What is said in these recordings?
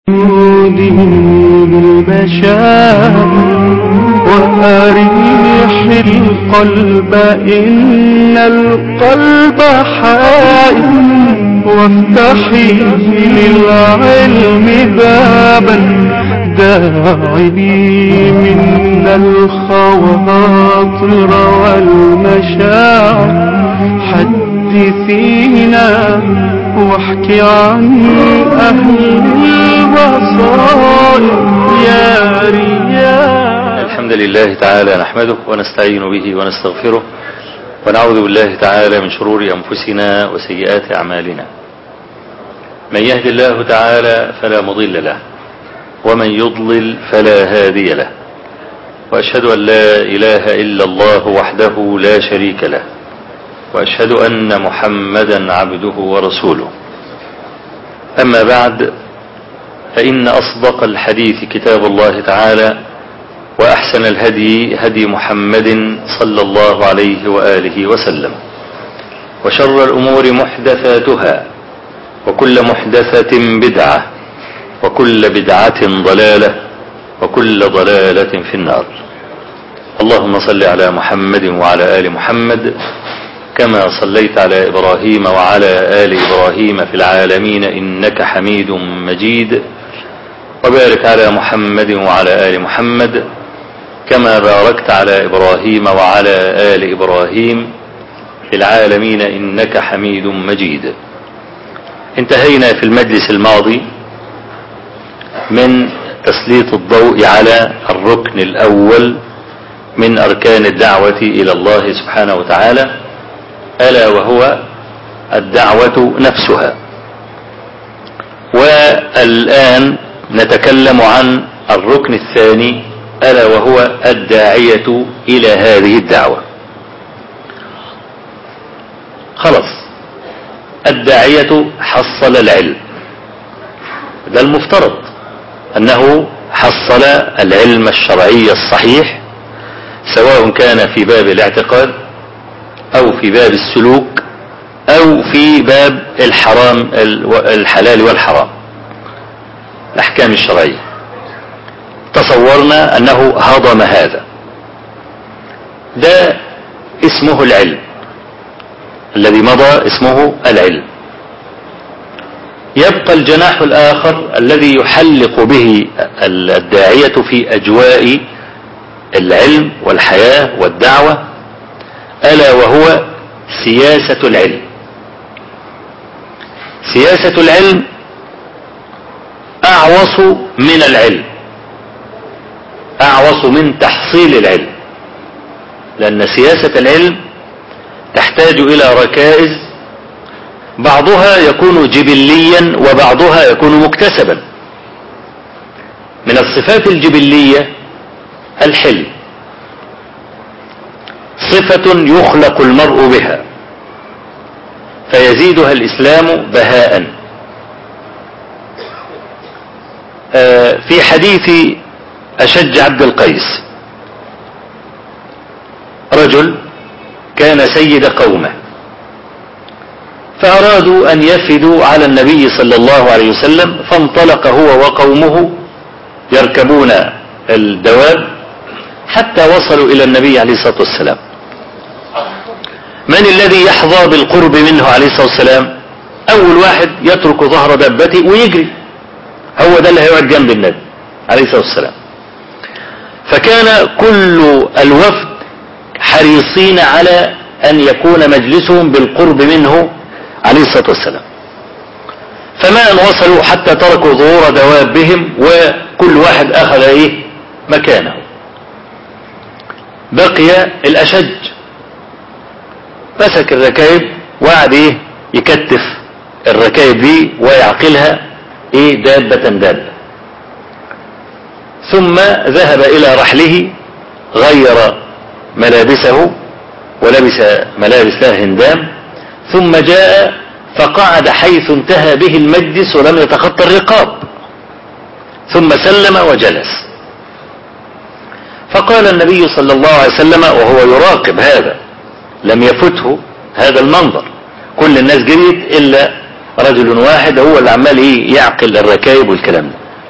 بالمشاعر وأريح القلب إن القلب حائر وافتحي للعلم بابا داعي من الخواطر والمشاعر حدثينا واحكي عن أهل البصائر يا رياح الحمد لله تعالى نحمده ونستعين به ونستغفره ونعوذ بالله تعالى من شرور أنفسنا وسيئات أعمالنا من يهد الله تعالى فلا مضل له ومن يضلل فلا هادي له وأشهد أن لا إله إلا الله وحده لا شريك له وأشهد أن محمدا عبده ورسوله أما بعد فإن أصدق الحديث كتاب الله تعالى وأحسن الهدي هدي محمد صلى الله عليه وآله وسلم وشر الأمور محدثاتها وكل محدثة بدعة وكل بدعة ضلالة وكل ضلالة في النار اللهم صل على محمد وعلى آل محمد كما صليت على إبراهيم وعلى آل إبراهيم في العالمين إنك حميد مجيد وبارك على محمد وعلى آل محمد كما باركت على إبراهيم وعلى آل إبراهيم في العالمين إنك حميد مجيد انتهينا في المجلس الماضي من تسليط الضوء على الركن الأول من أركان الدعوة إلى الله سبحانه وتعالى ألا وهو الدعوة نفسها والآن نتكلم عن الركن الثاني ألا وهو الداعية إلى هذه الدعوة خلاص الداعية حصل العلم ده المفترض أنه حصل العلم الشرعي الصحيح سواء كان في باب الاعتقاد أو في باب السلوك أو في باب الحرام الحلال والحرام الأحكام الشرعية تصورنا أنه هضم هذا ده اسمه العلم الذي مضى اسمه العلم يبقى الجناح الآخر الذي يحلق به الداعية في أجواء العلم والحياة والدعوة ألا وهو سياسة العلم سياسة العلم أعوص من العلم أعوص من تحصيل العلم لأن سياسة العلم تحتاج إلى ركائز بعضها يكون جبليا وبعضها يكون مكتسبا من الصفات الجبلية الحلم صفة يخلق المرء بها فيزيدها الإسلام بهاء في حديث أشج عبد القيس رجل كان سيد قومه فأرادوا أن يفدوا على النبي صلى الله عليه وسلم فانطلق هو وقومه يركبون الدواب حتى وصلوا إلى النبي عليه الصلاة والسلام من الذي يحظى بالقرب منه عليه الصلاة والسلام أول واحد يترك ظهر دابته ويجري هو ده اللي هيقعد جنب النبي عليه الصلاة والسلام فكان كل الوفد حريصين على أن يكون مجلسهم بالقرب منه عليه الصلاة والسلام فما أن وصلوا حتى تركوا ظهور دوابهم وكل واحد أخذ إيه مكانه بقي الأشج مسك الركائب وقعد إيه يكتف الركائب دي ويعقلها إيه دابة دابة ثم ذهب إلى رحله غير ملابسه ولبس ملابس لها هندام ثم جاء فقعد حيث انتهى به المجلس ولم يتخطى الرقاب ثم سلم وجلس فقال النبي صلى الله عليه وسلم وهو يراقب هذا لم يفته هذا المنظر كل الناس جريت إلا رجل واحد هو اللي عمال ايه يعقل الركائب والكلام ده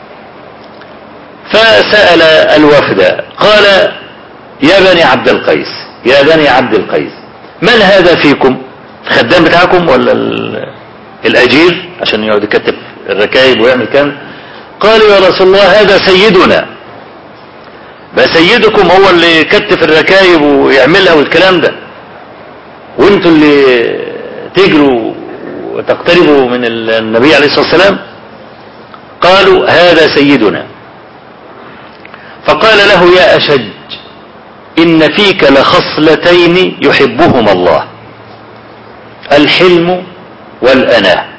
فسأل الوفد قال يا بني عبد القيس يا بني عبد القيس من هذا فيكم الخدام بتاعكم ولا الأجير عشان يقعد يكتب الركايب ويعمل كام قالوا يا رسول الله هذا سيدنا بقى سيدكم هو اللي يكتف الركايب ويعملها والكلام ده وانتوا اللي تجروا وتقتربوا من النبي عليه الصلاة والسلام قالوا هذا سيدنا فقال له يا أشج إن فيك لخصلتين يحبهما الله الحلم والأناه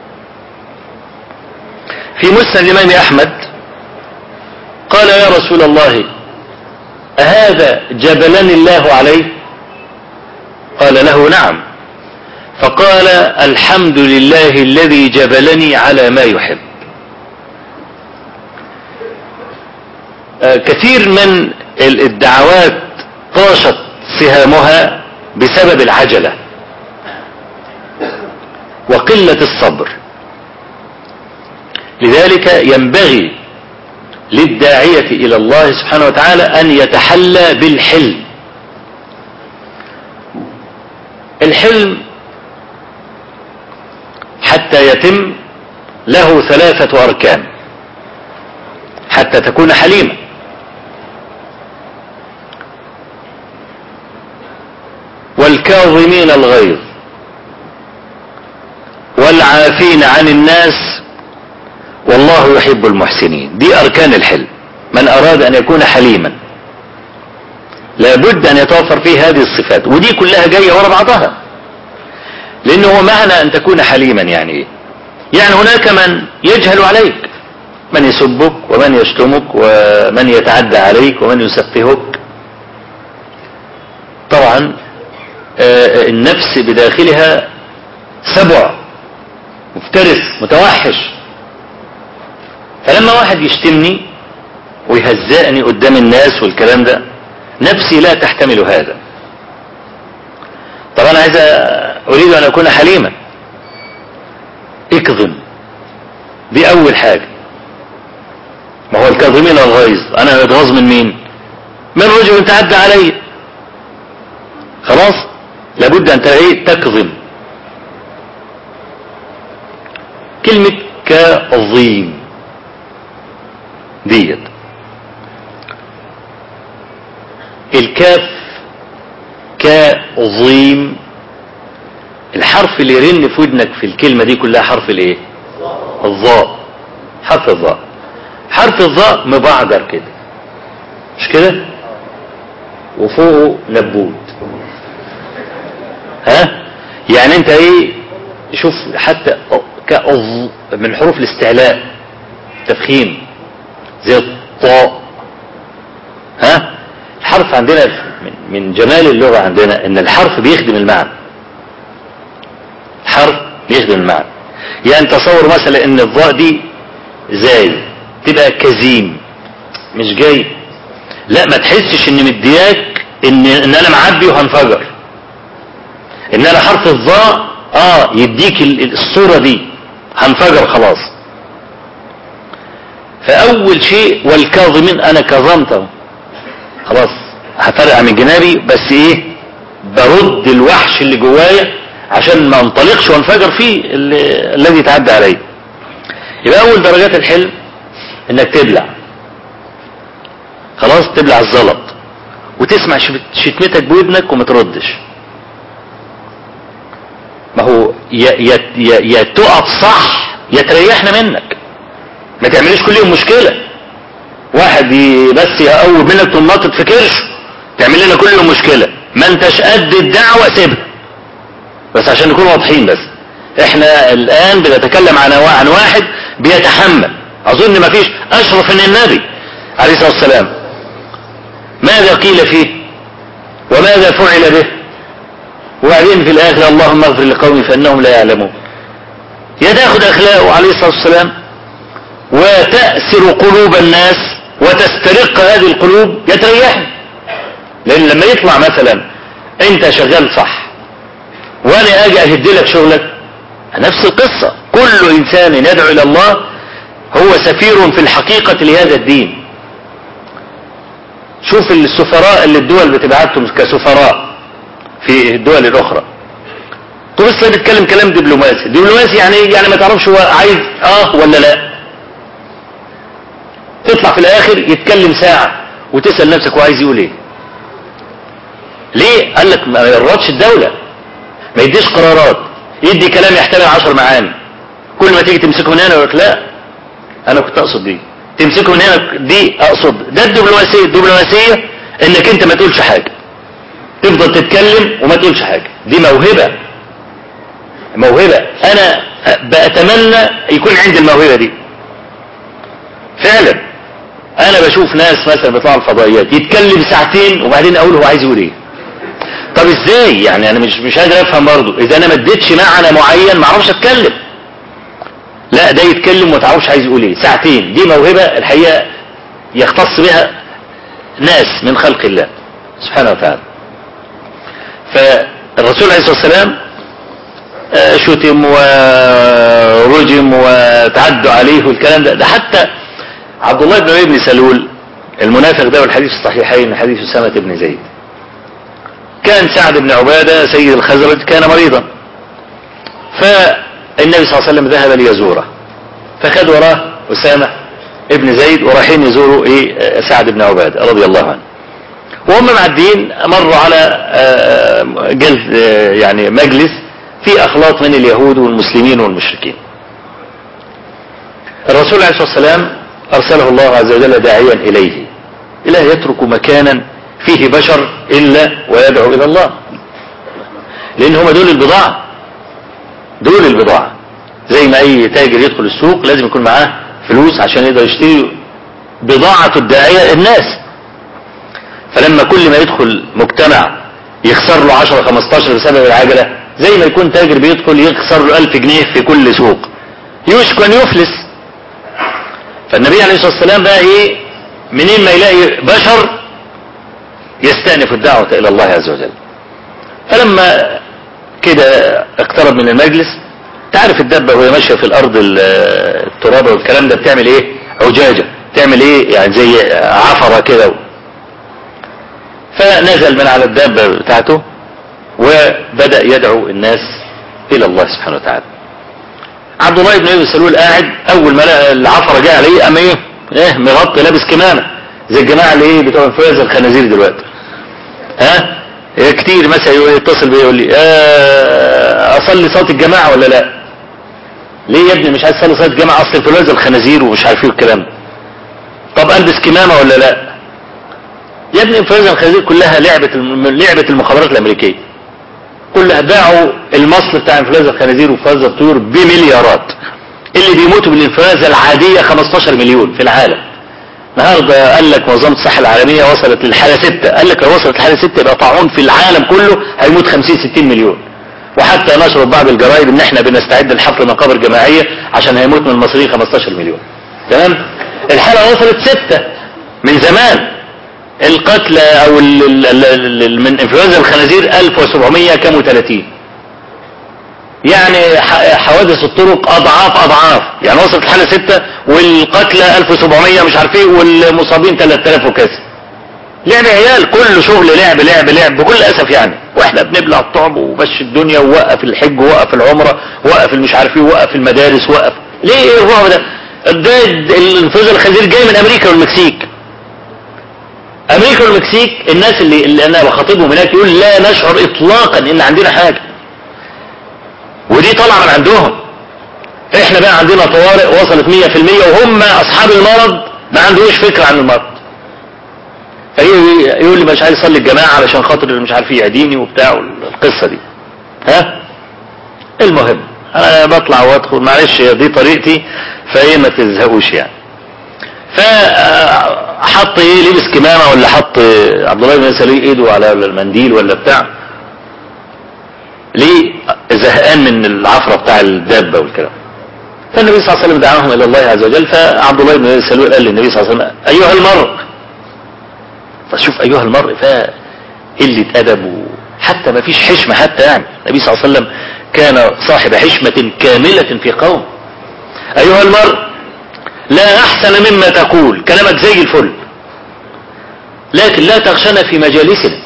في مسند الإمام أحمد قال يا رسول الله أهذا جبلني الله عليه قال له نعم فقال الحمد لله الذي جبلني على ما يحب كثير من الدعوات طاشت سهامها بسبب العجلة وقلة الصبر لذلك ينبغي للداعية إلى الله سبحانه وتعالى أن يتحلى بالحلم الحلم حتى يتم له ثلاثة أركان حتى تكون حليما والكاظمين الغيظ والعافين عن الناس والله يحب المحسنين دي أركان الحلم من أراد أن يكون حليما لابد أن يتوفر فيه هذه الصفات ودي كلها جاية ورا بعضها لأنه هو معنى أن تكون حليما يعني إيه يعني هناك من يجهل عليك من يسبك ومن يشتمك ومن يتعدى عليك ومن يسفهك طبعا النفس بداخلها سبع مفترس متوحش فلما واحد يشتمني ويهزئني قدام الناس والكلام ده نفسي لا تحتمل هذا طبعا عايز اريد ان اكون حليما اكظم دي اول حاجة ما هو الكاظمين الغيظ انا اتغاظ من مين من رجل تعدى علي خلاص لابد ان ايه تكظم كلمة كظيم ديت الكاف كظيم الحرف اللي يرن في ودنك في الكلمة دي كلها حرف الايه الظاء حرف الظاء حرف الظاء مبعدر كده مش كده وفوقه نبوت ها يعني انت ايه شوف حتى كأظ من حروف الاستعلاء تفخيم زي الطاء ها الحرف عندنا من جمال اللغة عندنا ان الحرف بيخدم المعنى الحرف بيخدم المعنى يعني تصور مثلا ان الضاء دي زاي تبقى كزيم مش جاي لا ما تحسش ان مدياك ان, إن انا معبي وهنفجر ان انا حرف الضاء اه يديك الصورة دي هنفجر خلاص فاول شيء والكاظمين انا كظمته خلاص هفرقع من جنابي بس ايه برد الوحش اللي جوايا عشان ما انطلقش وانفجر فيه الذي تعدى علي يبقى اول درجات الحلم انك تبلع خلاص تبلع الزلط وتسمع شتمتك بودنك وما تردش ما هو يا, يا, يا, يا تقف صح يا تريحنا منك ما تعمليش كل يوم مشكلة واحد بس يقوي منك تنطط في كرش تعمل لنا كل يوم مشكلة ما انتش قد الدعوة سيبها بس عشان نكون واضحين بس احنا الان بنتكلم عن عن واحد بيتحمل اظن ما فيش اشرف من النبي عليه الصلاة والسلام ماذا قيل فيه وماذا فعل به وبعدين في الاخر اللهم اغفر لقومي فانهم لا يعلمون يا تاخد اخلاقه عليه الصلاة والسلام وتأسر قلوب الناس وتسترق هذه القلوب يتريحني لان لما يطلع مثلا انت شغال صح وانا اجي اهد لك شغلك نفس القصة كل انسان يدعو الى الله هو سفير في الحقيقة لهذا الدين شوف السفراء اللي الدول بتبعتهم كسفراء في الدول الاخرى تبص بيتكلم كلام دبلوماسي دبلوماسي يعني ايه يعني ما تعرفش هو عايز اه ولا لا تطلع في الاخر يتكلم ساعة وتسأل نفسك هو عايز يقول ايه ليه قال لك ما يرضش الدولة ما يديش قرارات يدي كلام يحتمل عشر معاني كل ما تيجي تمسكه من هنا يقول لك لا انا كنت اقصد دي تمسكه من هنا دي اقصد ده الدبلوماسية الدبلوماسية انك انت ما تقولش حاجة تفضل تتكلم وما تقولش حاجة دي موهبة موهبة انا بأتمنى يكون عندي الموهبة دي فعلا انا بشوف ناس مثلا بيطلعوا الفضائيات يتكلم ساعتين وبعدين اقول هو عايز يقول ايه طب ازاي يعني انا مش مش قادر افهم برضه اذا انا ما اديتش معنى معين ما اعرفش اتكلم لا ده يتكلم وما تعرفش عايز يقول ايه ساعتين دي موهبة الحقيقة يختص بها ناس من خلق الله سبحانه وتعالى فالرسول عليه الصلاة والسلام آه، شتم ورجم وتعدوا عليه والكلام ده ده حتى عبد الله بن ابي بن سلول المنافق ده والحديث الصحيحين حديث أسامة بن زيد كان سعد بن عبادة سيد الخزرج كان مريضا فالنبي صلى الله عليه وسلم ذهب ليزوره فخد وراه أسامة ابن زيد ورايحين يزوروا ايه آه، سعد بن عبادة رضي الله عنه وهم معديين مروا على آه، جلس آه، يعني مجلس في اخلاط من اليهود والمسلمين والمشركين الرسول عليه الصلاة والسلام ارسله الله عز وجل داعيا اليه لا يترك مكانا فيه بشر الا ويدعو الى الله لان هم دول البضاعة دول البضاعة زي ما اي تاجر يدخل السوق لازم يكون معاه فلوس عشان يقدر يشتري بضاعة الداعية الناس فلما كل ما يدخل مجتمع يخسر له 10 15 بسبب العجلة زي ما يكون تاجر بيدخل يخسر له 1000 جنيه في كل سوق يوشك ان يفلس فالنبي عليه الصلاة والسلام بقى ايه منين ما يلاقي بشر يستأنف الدعوة الى الله عز وجل فلما كده اقترب من المجلس تعرف الدبة وهي ماشية في الارض ال- الترابة والكلام ده بتعمل ايه عجاجة تعمل ايه يعني زي عفرة كده فنزل من على الدابة بتاعته وبدأ يدعو الناس إلى الله سبحانه وتعالى عبد الله بن ابي سلول قاعد اول ما لقى العفره جايه عليه قام ايه ايه مغطي لابس كمامه زي الجماعه اللي ايه بتوع انفلونزا الخنازير دلوقتي ها إيه كتير مثلا يقول- يتصل بيا يقول لي آه، اصلي صلاه الجماعه ولا لا ليه يا ابني مش عايز اصلي صلاه الجماعه اصل انفلونزا الخنازير ومش عارف ايه الكلام ده طب البس كمامه ولا لا يا ابني انفلونزا الخنازير كلها لعبه الم- لعبه المخابرات الامريكيه كلها باعوا المصل بتاع انفلونزا الخنازير وانفلونزا الطيور بمليارات اللي بيموتوا بالانفلونزا العاديه 15 مليون في العالم النهارده قال لك منظمه الصحه العالميه وصلت للحاله 6 قال لك لو وصلت للحاله 6 يبقى طاعون في العالم كله هيموت 50 60 مليون وحتى نشروا بعض الجرايد ان احنا بنستعد لحفر مقابر جماعيه عشان هيموت من المصريين 15 مليون تمام الحاله وصلت 6 من زمان القتلى او ال ال ال ال من انفلونزا الخنازير 1700 كام و30 يعني ح- حوادث الطرق اضعاف اضعاف يعني وصلت الحاله 6 والقتلى 1700 مش عارف ايه والمصابين 3000 وكذا لعب عيال كل شغل لعب لعب لعب بكل اسف يعني واحنا بنبلع الطعم ومشي الدنيا ووقف الحج ووقف العمره ووقف المش عارف ايه ووقف المدارس وقف ليه ايه الرعب ده؟ ده الانفلونزا الخنازير جاي من امريكا والمكسيك امريكا والمكسيك الناس اللي, اللي انا بخاطبهم هناك يقول لا نشعر اطلاقا ان عندنا حاجه ودي طالعه من عندهم احنا بقى عندنا طوارئ وصلت 100% وهم اصحاب المرض ما عندهوش فكره عن المرض فيقول لي مش عايز اصلي الجماعه علشان خاطر اللي مش عارف يعديني وبتاع القصه دي ها المهم انا بطلع وادخل معلش دي طريقتي فايه ما تزهقوش يعني فحط ايه لبس كمامه ولا حط عبد الله بن سليم ايده على المنديل ولا بتاع ليه زهقان من العفره بتاع الدابه والكلام فالنبي صلى الله عليه وسلم دعاهم الى الله عز وجل فعبد الله بن سلول قال للنبي صلى الله عليه وسلم ايها المرء فشوف ايها المرء فقله ادب حتى ما فيش حشمه حتى يعني النبي صلى الله عليه وسلم كان صاحب حشمه كامله في قوم ايها المرء لا احسن مما تقول كلامك زي الفل لكن لا تغشنا في مجالسنا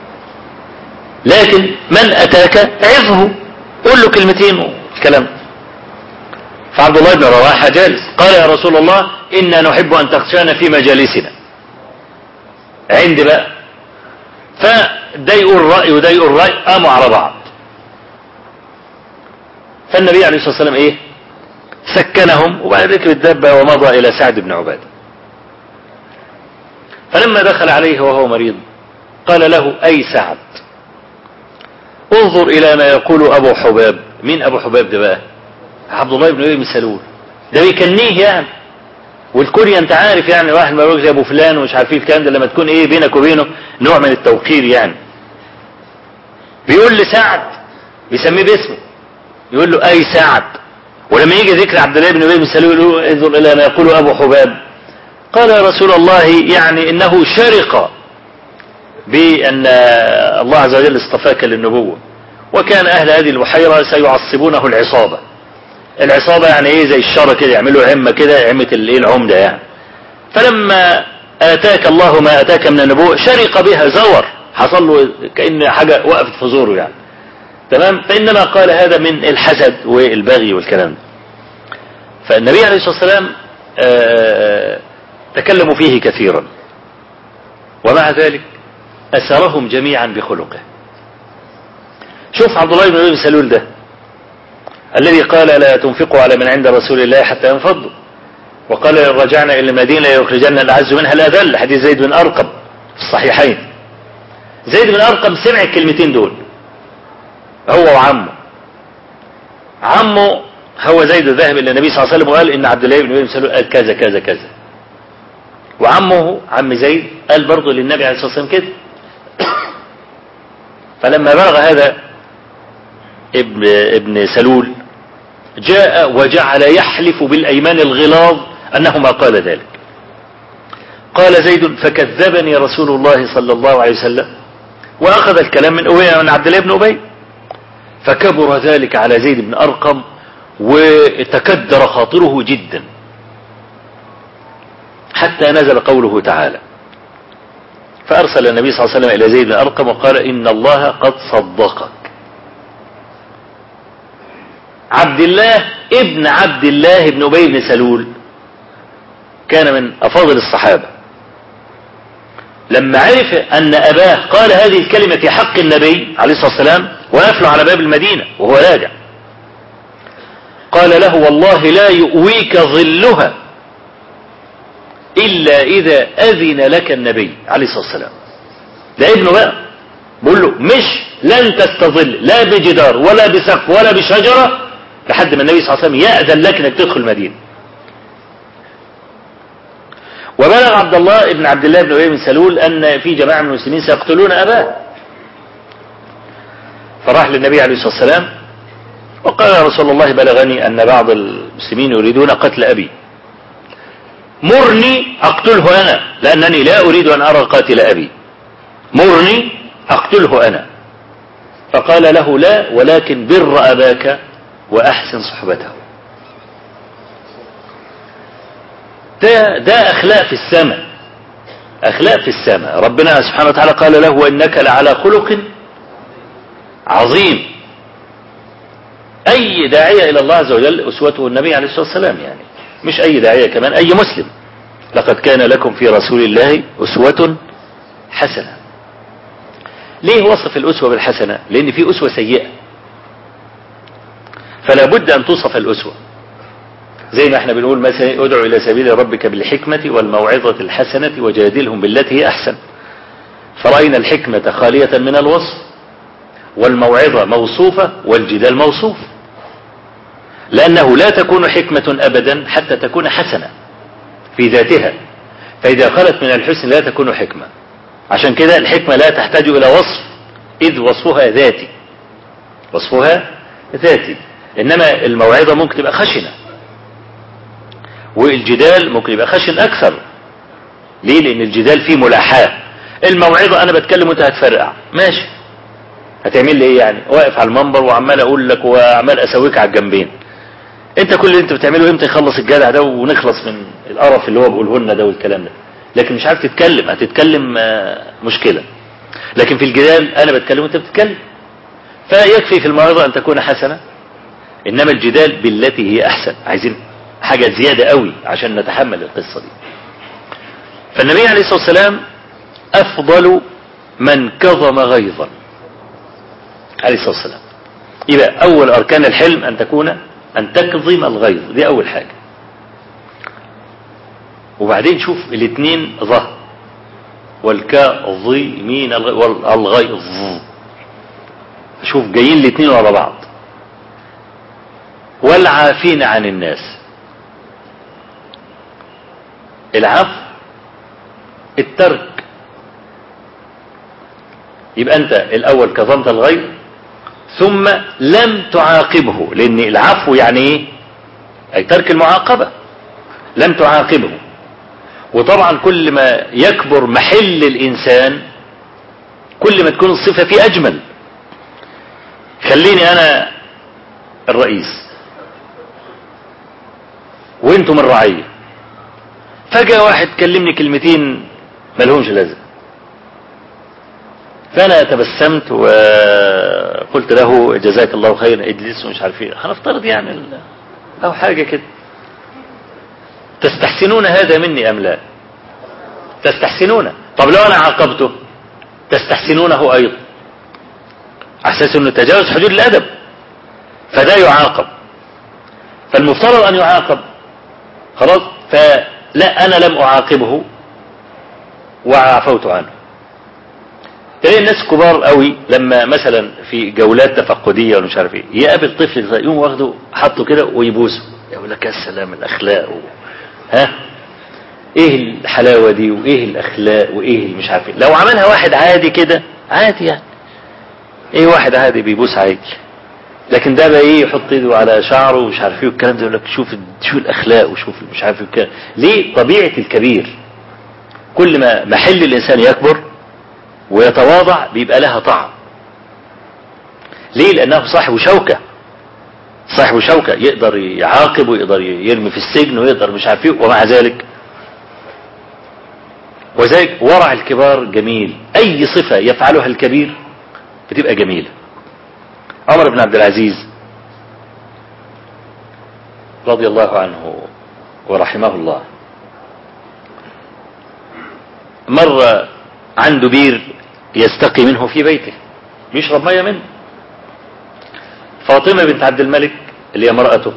لكن من أتاك عظه قول له كلمتين والكلام فعبد الله بن رواحة جالس قال يا رسول الله إنا نحب أن تغشانا في مجالسنا عندي بقى فده يقول رأي وده يقول رأي قاموا على بعض فالنبي عليه الصلاة والسلام ايه سكنهم وبعد ركب الدابة ومضى إلى سعد بن عبادة فلما دخل عليه وهو مريض قال له أي سعد انظر إلى ما يقول أبو حباب مين أبو حباب ده بقى عبد الله بن أبي بن سلول ده بيكنيه يعني والكوريا انت عارف يعني واحد ما زي ابو فلان ومش عارفين الكلام ده لما تكون ايه بينك وبينه نوع من التوقير يعني بيقول لسعد بيسميه باسمه يقول له اي سعد ولما يجي ذكر عبد الله بن ابي بن سلول يقول له انظر الى ما يقول ابو حباب قال يا رسول الله يعني انه شرق بان الله عز وجل اصطفاك للنبوه وكان اهل هذه البحيره سيعصبونه العصابه العصابة يعني ايه زي الشر كده يعملوا عمة كده عمة الايه العمدة يعني فلما اتاك الله ما اتاك من النبوة شرق بها زور حصل له كأن حاجة وقفت في زوره يعني تمام فإنما قال هذا من الحسد والبغي والكلام ده فالنبي عليه الصلاة والسلام آه تكلموا فيه كثيرا ومع ذلك أسرهم جميعا بخلقه شوف عبد الله بن ابي سلول ده الذي قال لا تنفقوا على من عند رسول الله حتى ينفضوا وقال إن رجعنا إلى المدينة يخرجن الأعز منها الأذل حديث زيد بن أرقم في الصحيحين زيد بن أرقم سمع الكلمتين دول هو وعمه عمه هو زيد ذهب إلى النبي صلى الله عليه وسلم وقال إن عبد الله بن أبي سلول قال كذا كذا كذا وعمه عم زيد قال برضه للنبي عليه الصلاة والسلام كده فلما بلغ هذا ابن ابن سلول جاء وجعل يحلف بالأيمان الغلاظ أنه ما قال ذلك قال زيد فكذبني رسول الله صلى الله عليه وسلم وأخذ الكلام من أبي من عبد الله بن أبي فكبر ذلك على زيد بن أرقم وتكدر خاطره جدا حتى نزل قوله تعالى فأرسل النبي صلى الله عليه وسلم إلى زيد بن أرقم وقال إن الله قد صدقك عبد الله ابن عبد الله بن أبي بن سلول كان من أفاضل الصحابة لما عرف أن أباه قال هذه الكلمة في حق النبي عليه الصلاة والسلام ويفلع على باب المدينة وهو راجع قال له والله لا يؤويك ظلها إلا إذا أذن لك النبي عليه الصلاة والسلام ده ابنه بقى بقول له مش لن تستظل لا بجدار ولا بسقف ولا بشجرة لحد ما النبي صلى الله عليه وسلم يأذن لك انك تدخل المدينة وبلغ عبد الله ابن عبد الله بن ابي بن سلول ان في جماعه من المسلمين سيقتلون اباه فراح للنبي عليه الصلاه والسلام وقال يا رسول الله بلغني ان بعض المسلمين يريدون قتل ابي مرني اقتله انا لانني لا اريد ان ارى قاتل ابي مرني اقتله انا فقال له لا ولكن بر اباك واحسن صحبته ده ده اخلاق في السماء اخلاق في السماء ربنا سبحانه وتعالى قال له وانك لعلى خلق عظيم اي داعية الى الله عز وجل اسوته النبي عليه الصلاة والسلام يعني مش اي داعية كمان اي مسلم لقد كان لكم في رسول الله اسوة حسنة ليه وصف الاسوة بالحسنة لان في اسوة سيئة فلا بد ان توصف الاسوة زي ما احنا بنقول مثلا ادعو الى سبيل ربك بالحكمة والموعظة الحسنة وجادلهم بالتي هي احسن فرأينا الحكمة خالية من الوصف والموعظة موصوفة والجدال موصوف لأنه لا تكون حكمة أبدا حتى تكون حسنة في ذاتها فإذا خلت من الحسن لا تكون حكمة عشان كده الحكمة لا تحتاج إلى وصف إذ وصفها ذاتي وصفها ذاتي إنما الموعظة ممكن تبقى خشنة والجدال ممكن يبقى خشن أكثر ليه لأن الجدال فيه ملاحاة الموعظة أنا بتكلم وأنت هتفرقع ماشي هتعمل لي ايه يعني واقف على المنبر وعمال اقول لك وعمال اسويك على الجنبين انت كل اللي انت بتعمله امتى يخلص الجدع ده ونخلص من القرف اللي هو بيقوله لنا ده والكلام ده لكن مش عارف تتكلم هتتكلم آه، مشكلة لكن في الجدال انا بتكلم وانت بتتكلم فيكفي في الموعظة ان تكون حسنة انما الجدال بالتي هي احسن عايزين حاجة زيادة قوي عشان نتحمل القصة دي فالنبي عليه الصلاة والسلام افضل من كظم غيظا عليه الصلاة والسلام يبقى اول اركان الحلم ان تكون ان تكظم الغيظ دي اول حاجة وبعدين شوف الاثنين ظه والكاظمين الغ- والغيظ شوف جايين الاثنين ورا بعض والعافين عن الناس العفو الترك يبقى انت الاول كظمت الغيظ ثم لم تعاقبه لان العفو يعني ايه اي ترك المعاقبة لم تعاقبه وطبعا كل ما يكبر محل الانسان كل ما تكون الصفة فيه اجمل خليني انا الرئيس وانتم الرعية فجأة واحد كلمني كلمتين ملهمش لازم فانا تبسمت وقلت له جزاك الله خيرا اجلس ومش عارف ايه هنفترض يعني ال- او حاجة كده تستحسنون هذا مني ام لا تستحسنونه طب لو انا عاقبته تستحسنونه ايضا على اساس انه تجاوز حدود الادب فده يعاقب فالمفترض ان يعاقب خلاص فلا انا لم اعاقبه وعفوت عنه تلاقي الناس كبار قوي لما مثلا في جولات تفقديه ولا مش عارف ايه يقابل طفل صغير، يقوم واخده حطه كده ويبوسه يقول لك يا سلام الاخلاق و... ها ايه الحلاوه دي وايه الاخلاق وايه اللي مش عارف ايه لو عملها واحد عادي كده عادي يعني ايه واحد عادي بيبوس عادي لكن ده بقى ايه يحط ايده على شعره ومش عارف ايه والكلام ده يقول لك شوف شوف الاخلاق وشوف مش عارف ايه والكلام ليه طبيعه الكبير كل ما محل الانسان يكبر ويتواضع بيبقى لها طعم ليه لانه صاحب شوكة صاحب شوكة يقدر يعاقب ويقدر يرمي في السجن ويقدر مش عارف ايه ومع ذلك وذلك ورع الكبار جميل اي صفة يفعلها الكبير بتبقى جميلة عمر بن عبد العزيز رضي الله عنه ورحمه الله مر عنده بير يستقي منه في بيته بيشرب ميه منه فاطمة بنت عبد الملك اللي هي امرأته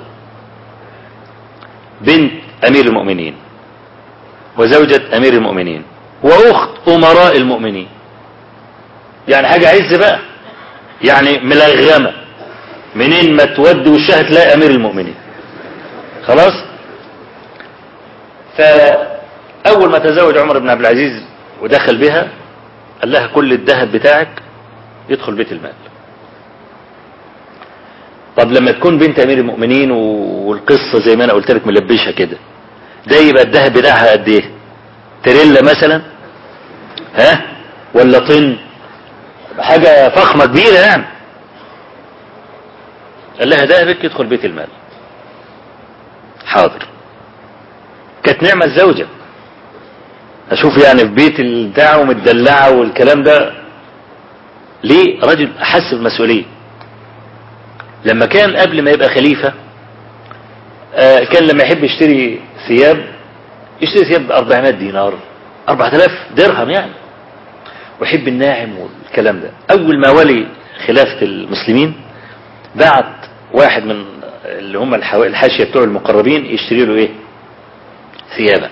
بنت أمير المؤمنين وزوجة أمير المؤمنين وأخت أمراء المؤمنين يعني حاجة عز بقى يعني ملغمة منين ما تودي وشها تلاقي أمير المؤمنين خلاص فأول ما تزوج عمر بن عبد العزيز ودخل بها قال لها كل الذهب بتاعك يدخل بيت المال طب لما تكون بنت امير المؤمنين والقصة زي ما انا قلت لك ملبشها كده ده يبقى الذهب بتاعها قد ايه تريلا مثلا ها ولا طن حاجة فخمة كبيرة يعني قال لها ذهبك يدخل بيت المال حاضر كانت نعمة الزوجة اشوف يعني في بيت البتاع ومتدلعة والكلام ده ليه رجل احس بالمسؤولية لما كان قبل ما يبقى خليفة آه كان لما يحب يشتري ثياب يشتري ثياب ب 400 دينار 4000 درهم يعني ويحب الناعم والكلام ده اول ما ولي خلافة المسلمين بعت واحد من اللي هم الحاشية بتوع المقربين يشتري له ايه ثيابا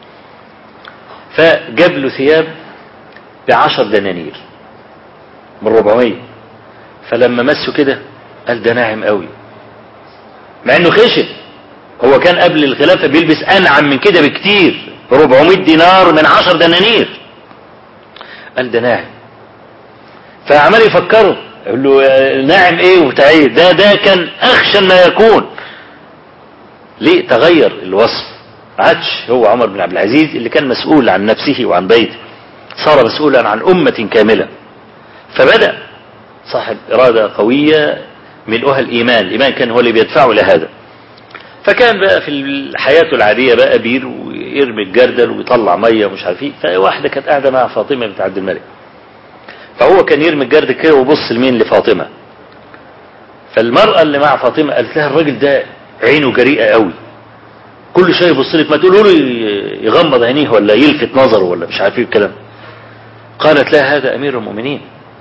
فجاب له ثياب بعشر دنانير من 400 فلما مسه كده قال ده ناعم قوي مع انه خشن هو كان قبل الخلافة بيلبس انعم من كده بكتير 400 دينار من 10 دنانير قال ده ناعم فعمال يفكره يقول له ناعم ايه وبتاع ايه ده ده كان اخشن ما يكون ليه تغير الوصف عادش هو عمر بن عبد العزيز اللي كان مسؤول عن نفسه وعن بيته صار مسؤولا عن أمة كاملة فبدأ صاحب إرادة قوية ملؤها الإيمان الإيمان كان هو اللي بيدفعه لهذا فكان بقى في حياته العادية بقى بير ويرمي الجردل ويطلع ميه ومش عارف ايه فواحده كانت قاعده مع فاطمه بنت عبد الملك فهو كان يرمي الجردل كده ويبص لمين لفاطمه فالمراه اللي مع فاطمه قالت لها الراجل ده عينه جريئه قوي كل شويه يبص لك ما تقولوا له يغمض عينيه ولا يلفت نظره ولا مش عارف ايه الكلام قالت لها هذا امير المؤمنين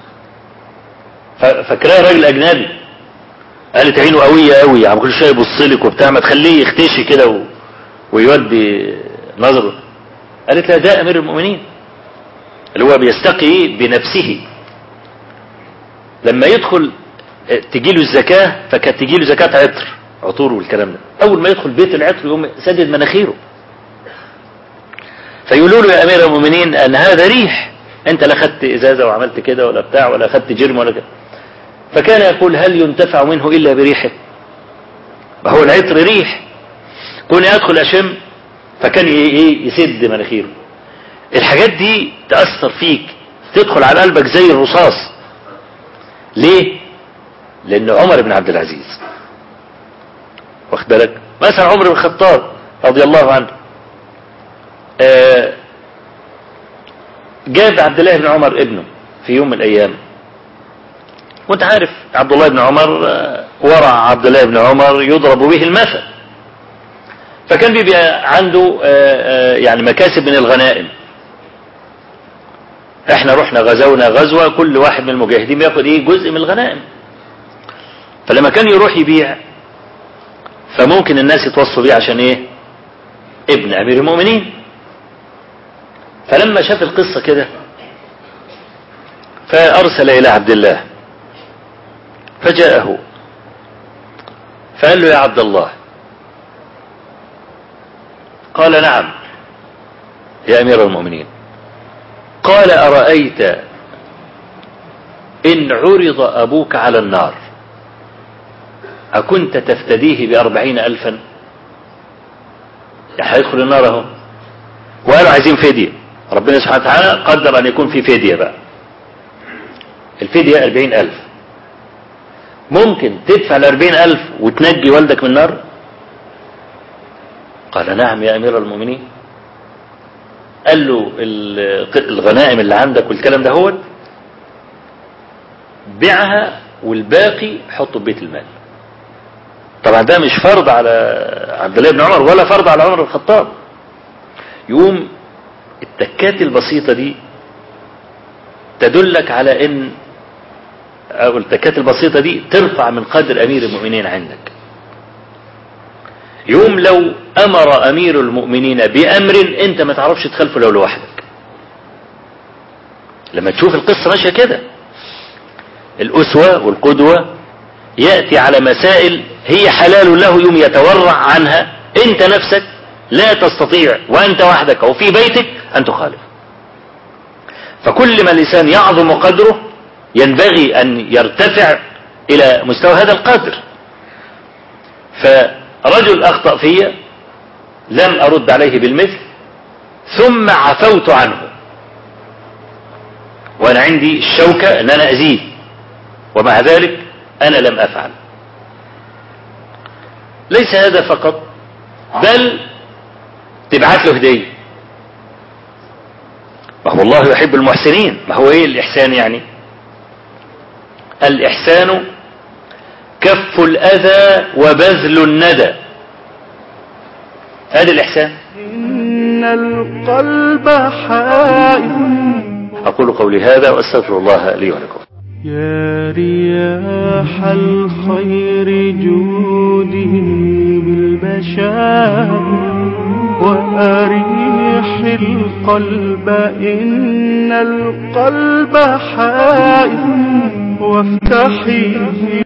فاكراه راجل اجنبي قالت عينه قويه قوي عم كل شويه يبص لك وبتاع ما تخليه يختشي كده و... ويودي نظره قالت لها ده امير المؤمنين اللي هو بيستقي بنفسه لما يدخل تجيله الزكاة فكانت تجيله زكاة عطر عطور والكلام ده اول ما يدخل بيت العطر يقوم سدد مناخيره فيقولوا له يا امير المؤمنين ان هذا ريح انت لا خدت ازازة وعملت كده ولا بتاع ولا خدت جرم ولا كده فكان يقول هل ينتفع منه الا بريحه وهو العطر ريح كون يدخل اشم فكان يسد مناخيره الحاجات دي تأثر فيك تدخل على قلبك زي الرصاص ليه لان عمر بن عبد العزيز واخد بالك مثلا عمر بن الخطاب رضي الله عنه آه جاب عبد الله بن عمر ابنه في يوم من الايام وانت عارف عبد الله بن عمر ورع عبد الله بن عمر يضرب به المثل فكان بيبقى عنده يعني مكاسب من الغنائم احنا رحنا غزونا غزوة كل واحد من المجاهدين بياخد ايه جزء من الغنائم فلما كان يروح يبيع فممكن الناس يتوصوا بيه عشان ايه ابن امير المؤمنين فلما شاف القصة كده فارسل الى عبد الله فجاءه فقال له يا عبد الله قال نعم يا امير المؤمنين قال ارايت ان عرض ابوك على النار اكنت تفتديه باربعين الفا هيدخل النار اهو وقالوا عايزين فدية ربنا سبحانه وتعالى قدر ان يكون في فدية بقى الفدية اربعين الف ممكن تدفع الأربعين ألف وتنجي والدك من النار قال نعم يا أمير المؤمنين قال له الغنائم اللي عندك والكلام ده هو بيعها والباقي حطه في بيت المال طبعا ده مش فرض على عبد الله بن عمر ولا فرض على عمر الخطاب يقوم التكات البسيطة دي تدلك على ان او التكات البسيطة دي ترفع من قدر امير المؤمنين عندك يوم لو امر امير المؤمنين بامر انت ما تعرفش تخلفه لو لوحدك لما تشوف القصة ماشية كده الاسوة والقدوة يأتي على مسائل هي حلال له يوم يتورع عنها انت نفسك لا تستطيع وانت وحدك او في بيتك ان تخالف فكل ما الانسان يعظم قدره ينبغي أن يرتفع إلى مستوى هذا القدر فرجل أخطأ في لم أرد عليه بالمثل ثم عفوت عنه وأنا عندي الشوكة أن أنا أزيد ومع ذلك أنا لم أفعل ليس هذا فقط بل تبعت له هدية ما هو الله يحب المحسنين ما هو ايه الإحسان يعني الإحسان كف الأذى وبذل الندى هذا الإحسان إن القلب حائف أقول قولي هذا وأستغفر الله لي ولكم يا رياح الخير جودي بالبشائر وأريح القلب إن القلب حائف وافتحي